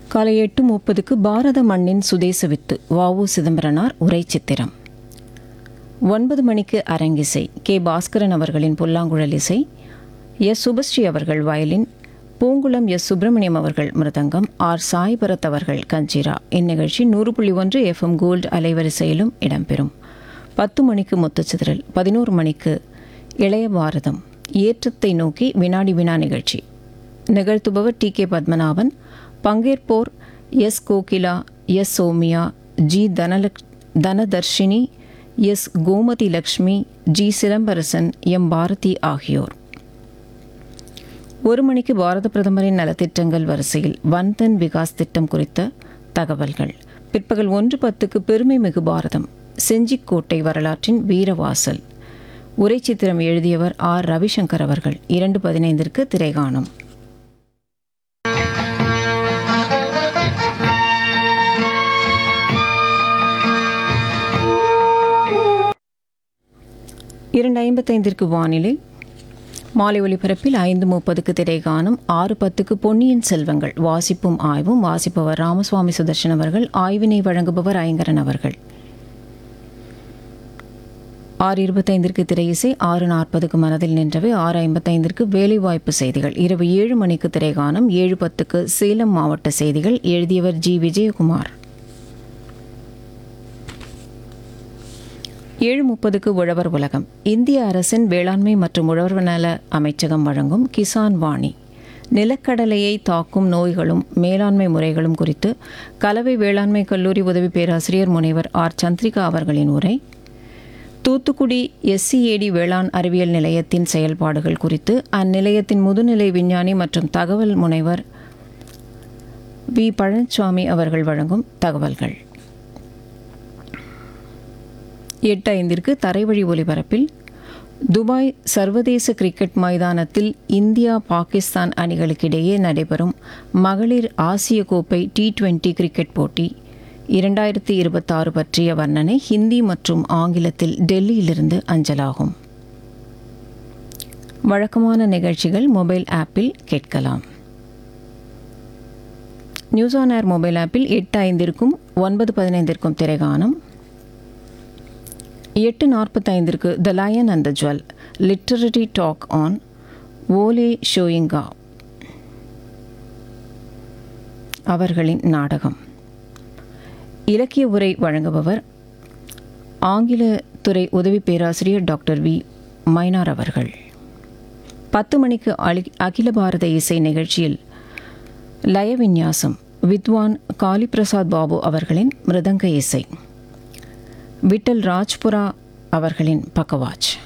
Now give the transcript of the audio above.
காலை எட்டு முப்பதுக்கு பாரத மண்ணின் சுதேச வித்து வாவு சிதம்பரனார் உரை சித்திரம் ஒன்பது மணிக்கு அரங்கிசை கே பாஸ்கரன் அவர்களின் புல்லாங்குழல் இசை எஸ் சுபஸ்ரீ அவர்கள் வயலின் பூங்குளம் எஸ் சுப்பிரமணியம் அவர்கள் மிருதங்கம் ஆர் சாய்பரத் அவர்கள் கஞ்சிரா இந்நிகழ்ச்சி நூறு புள்ளி ஒன்று எஃப்எம் கோல்டு அலைவரிசையிலும் இடம்பெறும் பத்து மணிக்கு முத்துச்சிதறல் பதினோரு மணிக்கு இளைய பாரதம் ஏற்றத்தை நோக்கி வினாடி வினா நிகழ்ச்சி நிகழ்த்துபவர் டி கே பத்மநாபன் பங்கேற்போர் S Kokila S Sowmiya G தனலக் Dhanadharshini S Gomathi Lakshmi G Silambarasan M Bharathi ஆகியோர் ஒரு மணிக்கு பாரத பிரதமரின் நலத்திட்டங்கள் வரிசையில் வன்தன் விகாஸ் திட்டம் குறித்த தகவல்கள் பிற்பகல் ஒன்று பத்துக்கு பெருமை மிகு பாரதம் செஞ்சிக்கோட்டை வரலாற்றின் வீரவாசல் உரை சித்திரம் எழுதியவர் ஆர் ரவிசங்கர் அவர்கள் இரண்டு பதினைந்திற்கு திரைகாணும் இரண்டு ஐம்பத்தைந்திற்கு வானிலை மாலை ஒலிபரப்பில் ஐந்து முப்பதுக்கு திரைகாணும் ஆறு பத்துக்கு பொன்னியின் செல்வங்கள் வாசிப்பும் ஆய்வும் வாசிப்பவர் ராமசுவாமி சுதர்ஷன் அவர்கள் ஆய்வினை வழங்குபவர் ஐங்கரன் அவர்கள் ஆறு இருபத்தைந்திற்கு திரையிசை ஆறு நாற்பதுக்கு மனதில் நின்றவை ஆறு ஐம்பத்தைந்திற்கு வேலைவாய்ப்பு செய்திகள் இரவு ஏழு மணிக்கு திரைகாணும் ஏழு பத்துக்கு சேலம் மாவட்ட செய்திகள் எழுதியவர் ஜி விஜயகுமார் ஏழு முப்பதுக்கு உழவர் உலகம் இந்திய அரசின் வேளாண்மை மற்றும் உழவர் நல அமைச்சகம் வழங்கும் கிசான் வாணி நிலக்கடலையை தாக்கும் நோய்களும் மேலாண்மை முறைகளும் குறித்து கலவை வேளாண்மை கல்லூரி உதவி பேராசிரியர் முனைவர் ஆர் சந்திரிகா அவர்களின் உரை தூத்துக்குடி எஸ்சிஏடி வேளாண் அறிவியல் நிலையத்தின் செயல்பாடுகள் குறித்து அந்நிலையத்தின் முதுநிலை விஞ்ஞானி மற்றும் தகவல் முனைவர் வி பழனிசாமி அவர்கள் வழங்கும் தகவல்கள் எட்டு ஐந்திற்கு தரைவழி ஒலிபரப்பில் துபாய் சர்வதேச கிரிக்கெட் மைதானத்தில் இந்தியா பாகிஸ்தான் அணிகளுக்கிடையே நடைபெறும் மகளிர் ஆசிய கோப்பை டி டுவெண்டி கிரிக்கெட் போட்டி இரண்டாயிரத்தி இருபத்தாறு பற்றிய வர்ணனை ஹிந்தி மற்றும் ஆங்கிலத்தில் டெல்லியிலிருந்து அஞ்சலாகும் வழக்கமான நிகழ்ச்சிகள் மொபைல் ஆப்பில் கேட்கலாம் நியூஸ் ஆன் ஏர் மொபைல் ஆப்பில் எட்டு ஐந்திற்கும் ஒன்பது பதினைந்திற்கும் திரைகாணும் எட்டு நாற்பத்தைந்திற்கு the lion and the jewel literary talk on Wole Soyinka அவர்களின் நாடகம் இலக்கிய உரை வழங்குபவர் ஆங்கில துறை உதவி பேராசிரியர் டாக்டர் வி மைனார் அவர்கள் பத்து மணிக்கு அலி அகில பாரத இசை நிகழ்ச்சியில் லய விந்யாசம் வித்வான் காளிபிரசாத் பாபு அவர்களின் மிருதங்க இசை விட்டல் ராஜ்புரா அவர்களின் பக்கவாச்